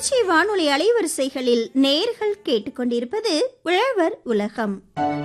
திருச்சி வானொலி அலைவரிசைகளில் நேர்கள் கேட்டுக்கொண்டிருப்பது உழவர் உலகம்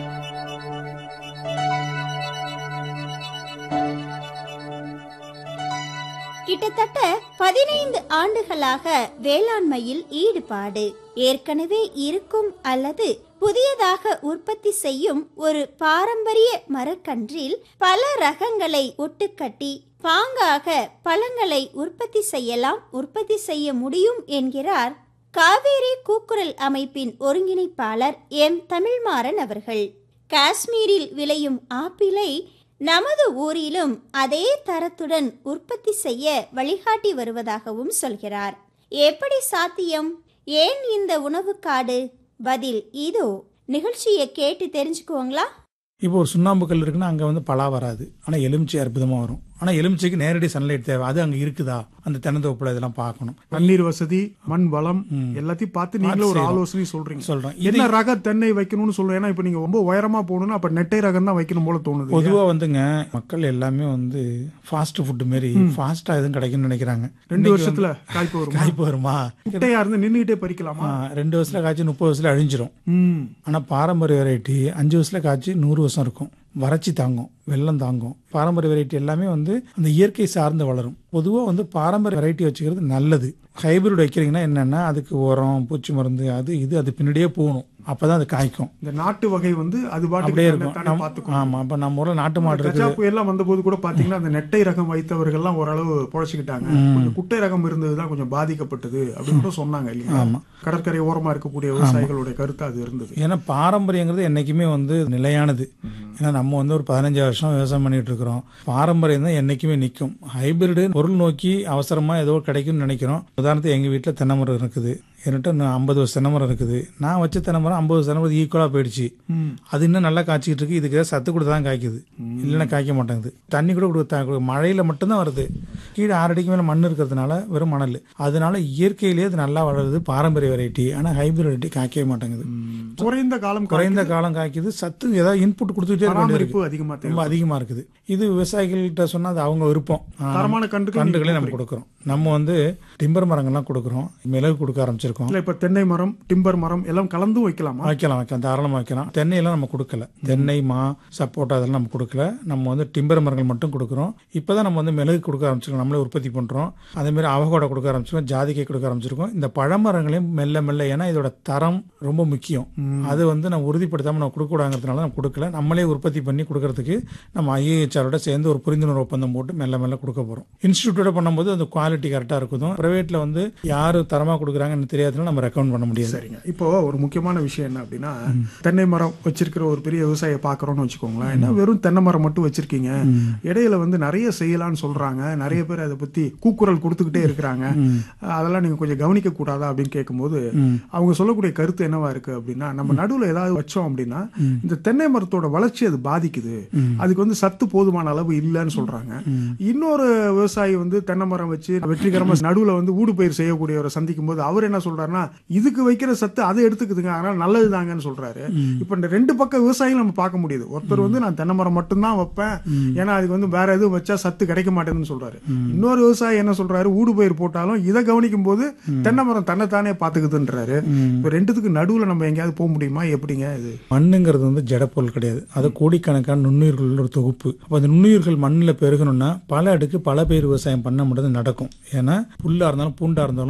கிட்டத்தட்ட பதினைந்து ஆண்டுகளாக வேளாண்மையில் ஈடுபாடு ஏற்கனவே இருக்கும் அல்லது புதியதாக உற்பத்தி செய்யும் ஒரு பாரம்பரிய மரக்கன்றில் பல ரகங்களை ஒட்டுக்கட்டி பாங்காக பழங்களை உற்பத்தி செய்யலாம் உற்பத்தி செய்ய முடியும் என்கிறார் காவேரி கூக்குரல் அமைப்பின் ஒருங்கிணைப்பாளர் எம் தமிழ்மாறன் அவர்கள் காஷ்மீரில் விளையும் ஆப்பிளை நமது ஊரிலும் அதே தரத்துடன் உற்பத்தி செய்ய வழிகாட்டி வருவதாகவும் சொல்கிறார் எப்படி சாத்தியம் ஏன் இந்த உணவு காடு பதில் இதோ நிகழ்ச்சியை கேட்டு தெரிஞ்சுக்குவோங்களா இப்போ ஒரு சுண்ணாம்பு கல் இருக்குன்னா அங்கே வந்து பலா வராது ஆனால் எலுமிச்சை அற்புதமாக வரும் ஆனால் எலுமிச்சைக்கு நேரடி சன்லைட் தேவை அது அங்கே இருக்குதா அந்த தென்னந்தோப்புல இதெல்லாம் பார்க்கணும் தண்ணீர் வசதி மண் வளம் எல்லாத்தையும் பார்த்து நீங்களும் ஒரு செய்றோம். ஆலோசனை சொல்றீங்க சொல்கிறேன் என்ன ரக தென்னை வைக்கணும்னு சொல்லுவேன் ஏன்னா இப்ப நீங்க ரொம்ப உயரமா போகணும்னா அப்ப நெட்டை ரகம் தான் வைக்கணும் போல தோணுது பொதுவாக வந்துங்க மக்கள் எல்லாமே வந்து ஃபாஸ்ட் ஃபுட்டு மாரி ஃபாஸ்ட்டாக எதுவும் கிடைக்கும்னு நினைக்கிறாங்க ரெண்டு வருஷத்துல காய்ப்பு வரும் காய்ப்பு வருமா நெட்டையா இருந்து நின்னுகிட்டே பறிக்கலாமா ஆ, ரெண்டு வருஷத்துல காய்ச்சி முப்பது வருஷத்துல அழிஞ்சிரும் ம் ஆனால் பாரம்பரிய வெரைட்டி அஞ்சு வருஷத்துல காய்ச்சி நூறு வருஷம் இருக்கும் வறட்சி தாங்கும் வெள்ளம் தாங்கும் பாரம்பரிய வெரைட்டி எல்லாமே வந்து அந்த இயற்கை சார்ந்து வளரும் பொதுவாக வந்து பாரம்பரிய வெரைட்டி வச்சுக்கிறது நல்லது ஹைபிரிட் வைக்கிறீங்கன்னா என்னன்னா அதுக்கு உரம் பூச்சி மருந்து அது இது அது பின்னாடியே போகணும் அப்பதான் அது காய்க்கும் இந்த நாட்டு வகை வந்து அது பாட்டுக்கு அப்படியே தன்னை இருக்கும் தானே நம்ம பார்த்துக்கும் ஆமா அப்ப நம்ம ஊர்ல நாட்டு மாடு கஜா இருக்குது புயல்லாம் வந்தபோது கூட பாத்தீங்கன்னா அந்த நெட்டை ரகம் வைத்தவர்கள்லாம் ஓரளவு பொழைச்சிக்கிட்டாங்க கொஞ்சம் குட்டை ரகம் இருந்ததுதான் கொஞ்சம் பாதிக்கப்பட்டது அப்படின்னு கூட சொன்னாங்க இல்லையா கடற்கரை ஓரமா இருக்கக்கூடிய விவசாயிகளுடைய கருத்து அது இருந்தது ஏன்னா பாரம்பரியங்கிறது என்னைக்குமே வந்து நிலையானது ஏன்னா நம்ம வந்து ஒரு பதினஞ்சு வருஷம் விவசாயம் பண்ணிட்டு இருக்கிறோம் பாரம்பரியம் தான் என்னைக்குமே நிற்கும் ஹைபிரிடு பொருள் நோக்கி அவசரமா ஏதோ கிடைக்கும்னு நினைக்கிறோம் உதாரணத்துக்கு எங்க வீட்டில் தென்னை மரம் இருக்குது என்கிட்ட இன்னும் ஐம்பது வருஷம் தென்னை மரம் இருக்குது நான் வச்ச தென்னை மரம் ஐம்பது வருஷம் தென்னை மரம் ஈக்குவலாக போயிடுச்சு அது இன்னும் நல்லா காய்ச்சிக்கிட்டு இருக்கு இதுக்கு ஏதாவது சத்து கொடுத்து தான் காய்க்குது இல்லைன்னா காய்க்க மாட்டேங்குது தண்ணி கூட கொடுத்தா மழையில மட்டும்தான் வருது கீழே ஆறு அடிக்கு மேலே மண் இருக்கிறதுனால வெறும் மணல் அதனால இயற்கையிலேயே அது நல்லா வளருது பாரம்பரிய வெரைட்டி ஆனால் ஹைபிரிட் வெரைட்டி காய்க்கவே மாட்டேங்குது குறைந்த காலம் குறைந்த காலம் காய்க்குது சத்து ஏதாவது இன்புட் கொடுத்துட்டே இருக்க வேண்டியது பராமரிப்பு இருக்கு. அதிகமா தேவை ரொம்ப அதிகமா இருக்குது இது விவசாயிகள்கிட்ட சொன்னா அது அவங்க விருப்பம் ஆனா, தரமான கன்றுகள் கன்றுகளே நம்ம கொடுக்குறோம் நம்ம வந்து டிம்பர் மரங்கள்லாம் கொடுக்குறோம் மிளகு கொடுக்க ஆரம்பிச்சிருக்கோம் இல்ல இப்ப தென்னை மரம் டிம்பர் மரம் எல்லாம் கலந்தும் வைக்கலாமா வைக்கலாம் வைக்கலாம் தாராளமாக வைக்கலாம் தென்னையெல்லாம் நம்ம கொடுக்கல தென்னை மா சப்போட்டா அதெல்லாம் நம்ம கொடுக்கல நம்ம வந்து டிம்பர் மரங்கள் மட்டும் கொடுக்குறோம் இப்போதான் நம்ம வந்து மிளகு கொடுக்க ஆரம்பிச்சிருக்கோம் நம்மளே உற்பத்தி பண்ணுறோம் அதே மாதிரி அவகோடா கொடுக்க ஆரம்பிச்சிருக்கோம் ஜாதிக்காய் கொடுக்க ஆரம்பிச்சிருக்கோம் இந்த பழமரங்களையும் மெல்ல மெல்ல ஏன்னா இதோட தரம் ரொம்ப முக்கியம் அது வந்து நம்ம உறுதிப்படுத்தாமல் நம்ம கொடுக்கூடாங்கிறதுனால நம்ம கொடுக்கல நம்மளே உற்பத்தி பண்ணி கொடுக்கறதுக்கு நம்ம ஐஏஹெச்ஆரோட சேர்ந்து ஒரு புரிந்துணர்வு ஒப்பந்தம் போட்டு மெல்ல மெல்ல கொடுக்க போகிறோம் இன்ஸ்டியூட்டோட பண்ணும்போது அந்த குவாலிட்டி கரெக்டாக இருக்குதும் ப்ரைவேட்டில் வந்து யார் தரமாக கொடுக்குறாங்கன்னு தெரியாதுனால நம்ம ரெக்கமெண்ட் பண்ண முடியாது சரிங்க இப்போ ஒரு முக்கியமான விஷயம் என்ன அப்படின்னா தென்னை மரம் வச்சிருக்கிற ஒரு பெரிய விவசாயியை பாக்குறோம்னு வச்சுக்கோங்களேன் என்ன வெறும் தென்னை மரம் மட்டும் வச்சிருக்கீங்க இடையில வந்து நிறைய செய்யலாம்னு சொல்றாங்க நிறைய பேர் அதை பத்தி கூக்குரல் கொடுத்துக்கிட்டே இருக்கிறாங்க அதெல்லாம் நீங்க கொஞ்சம் கவனிக்க கூடாதா அப்படின்னு கேட்கும்போது அவங்க சொல்லக்கூடிய கருத்து என்னவா இருக்கு அப்படின்னா நம்ம நடுவுல ஏதாவது வச்சோம் அப்படின்னா இந்த தென்னை மரத்தோட வளர்ச்சி அது பாதிக்குது அதுக்கு வந்து சத்து போதுமான அளவு இல்லைன்னு சொல்றாங்க இன்னொரு விவசாயி வந்து தென்னை மரம் வச்சு வெற்றிகரமா நடுவுல வந்து ஊடு பயிர் செய்யக்கூடியவரை சந்திக்கும் போது அவர் என்ன சொல்றாருன்னா இதுக்கு வைக்கிற சத்து அதை எடுத்துக்குதுங்க அதனால நல்லதுதாங்கன்னு சொல்றாரு இப்ப இந்த ரெண்டு பக்கம் விவசாயிகள் நம்ம பார்க்க முடியுது ஒருத்தர் வந்து நான் தென்னை மரம் மட்டும்தான் வைப்பேன் ஏன்னா அதுக்கு வந்து வேற எதுவும் வச்சா சத்து கிடைக்க மாட்டேங்குதுன்னு சொல்றாரு இன்னொரு விவசாயி என்ன சொல்றாரு ஊடு பயிர் போட்டாலும் இதை கவனிக்கும் போது தென்னை மரம் தன்னைத்தானே பாத்துக்குதுன்றாரு இப்ப ரெண்டுத்துக்கு நடுவுல நம்ம எங்கேயாவது போக முடியுமா எப்படிங்க இது மண்ணுங்கிறது வந்து ஜடப்பொருள் கிடையாது அது கோடிக்கணக்கான நுண்ணுயிர்கள் ஒரு தொகுப்பு அப்போ அந்த நுண்ணுயிர்கள் மண்ணில் பெருகணும்னா பல அடுக்கு பல பேர் விவசாயம் பண்ண மட்டும் நடக்கும் ஏன்னா புல்லா இருந்தாலும் பூண்டா இருந்தாலும்